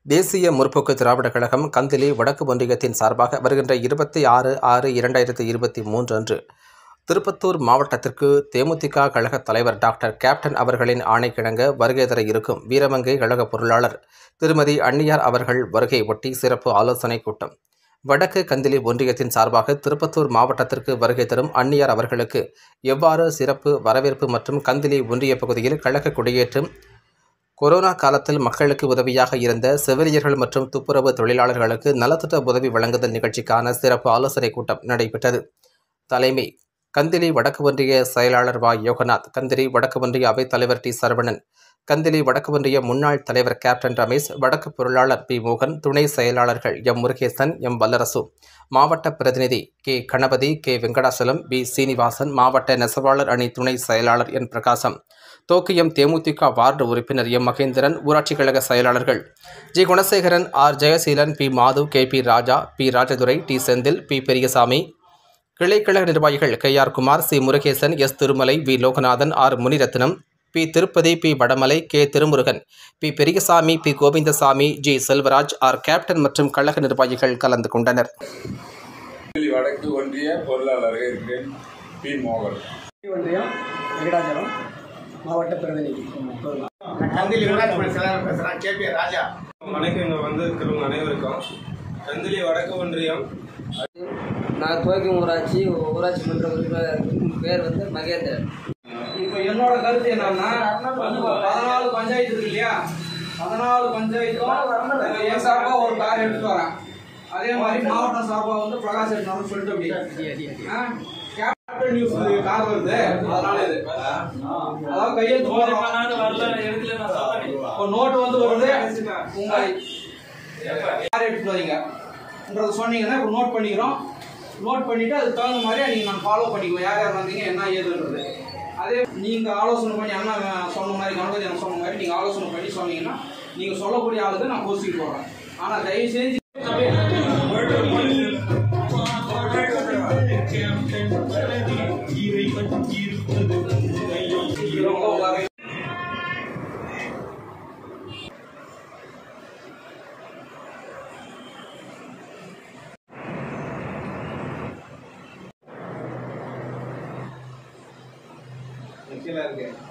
தேசிய முற்போக்கு திராவிடக் கழகம் கந்திலி வடக்கு ஒன்றியத்தின் சார்பாக வருகின்ற இருபத்தி ஆறு ஆறு இரண்டாயிரத்தி இருபத்தி மூன்று அன்று திருப்பத்தூர் மாவட்டத்திற்கு தேமுதிக கழக தலைவர் டாக்டர் கேப்டன் அவர்களின் ஆணைக்கிணங்க வருகை தர இருக்கும் வீரமங்கை கழக பொருளாளர் திருமதி அன்னியார் அவர்கள் வருகை ஒட்டி சிறப்பு ஆலோசனைக் கூட்டம் வடக்கு கந்திலி ஒன்றியத்தின் சார்பாக திருப்பத்தூர் மாவட்டத்திற்கு வருகை தரும் அன்னியார் அவர்களுக்கு எவ்வாறு சிறப்பு வரவேற்பு மற்றும் கந்திலி ஒன்றிய பகுதியில் கழக குடியேற்றம் கொரோனா காலத்தில் மக்களுக்கு உதவியாக இருந்த செவிலியர்கள் மற்றும் துப்புரவு தொழிலாளர்களுக்கு நலத்திட்ட உதவி வழங்குதல் நிகழ்ச்சிக்கான சிறப்பு ஆலோசனைக் கூட்டம் நடைபெற்றது தலைமை கந்திலி வடக்கு ஒன்றிய செயலாளர் வா யோகநாத் கந்திலி வடக்கு ஒன்றிய அவைத் தலைவர் டி சரவணன் கந்திலி வடக்கு ஒன்றிய முன்னாள் தலைவர் கேப்டன் ரமேஷ் வடக்கு பொருளாளர் பி மோகன் துணை செயலாளர்கள் எம் முருகேசன் எம் வல்லரசு மாவட்ட பிரதிநிதி K Ganapathi K Venkatachalam P Srinivasan மாவட்ட நெசவாளர் அணி துணை செயலாளர் என் பிரகாசம் தோக்கியம் தேமுதிக வார்டு உறுப்பினர் எம் மகேந்திரன் ஊராட்சி கழக செயலாளர்கள் G Gunasekaran R Jayaseelan P Mathu K P Raja P Rajadurai T Senthil P Periyasamy கிளைக்கழக நிர்வாகிகள் K R Kumar C Murugesan S Thirumalai V Loganathan R Muniratnam P Tirupati P Vadamalai K Thirumurugan P Periyasamy P Govindasamy G Selvaraj R captain மற்றும் கழக நிர்வாகிகள் கலந்து கொண்டனர் திருநெல்வேலி வடக்கு ஒன்றிய பொருளாளராக இருக்கிறேன் பி மோகன் ஒன்றியம் வெங்கடாச்சலம் மாவட்ட பிரதிநிதி கந்தில் யுவராஜ் செயலாளர் பேசுகிறேன் கே பி ராஜா வணக்கம் இங்கே வந்திருக்கிறவங்க அனைவருக்கும் கந்திலி வடக்கு ஒன்றியம் நான் துவக்கும் ஊராட்சி ஊராட்சி மன்ற உறுப்பினர் பேர் வந்து மகேந்திரன் இப்போ என்னோட கருத்து என்னன்னா பதினாலு பஞ்சாயத்து இருக்கு இல்லையா பதினாலு பஞ்சாயத்தும் என் சார்பா ஒரு கார் எடுத்துட்டு வரேன் அதே மாதிரி மாவட்டம் சார்பா வந்து பிரகாஷ் எடுத்தாலும் சொல்லிட்டு அப்படி ஆ, கேப்டன் நியூஸ் கார் வருது அதனால இது அதாவது கையெழுத்து போடுறோம் இப்போ நோட்டு வந்து வருது உங்க யார் எடுத்துட்டு வரீங்கன்றது சொன்னீங்கன்னா இப்போ நோட் பண்ணிக்கிறோம் நோட் பண்ணிட்டு அதுக்கு தகுந்த மாதிரி நீங்கள் நான் ஃபாலோ பண்ணிக்குவோம் யார் யார் வந்தீங்க என்ன ஏதுன்றது அதே நீங்கள் ஆலோசனை பண்ணி அண்ணா சொன்ன மாதிரி கணபதி அண்ணா சொன்ன மாதிரி நீங்கள் ஆலோசனை பண்ணி சொன்னீங்கன்னா நீங்கள் சொல்லக்கூடிய ஆளுக்கு நான் போஸ்டிங் போடுறேன் ஆனால் தயவு செஞ்சு ரொம்ப வரை கீழே இருக்கு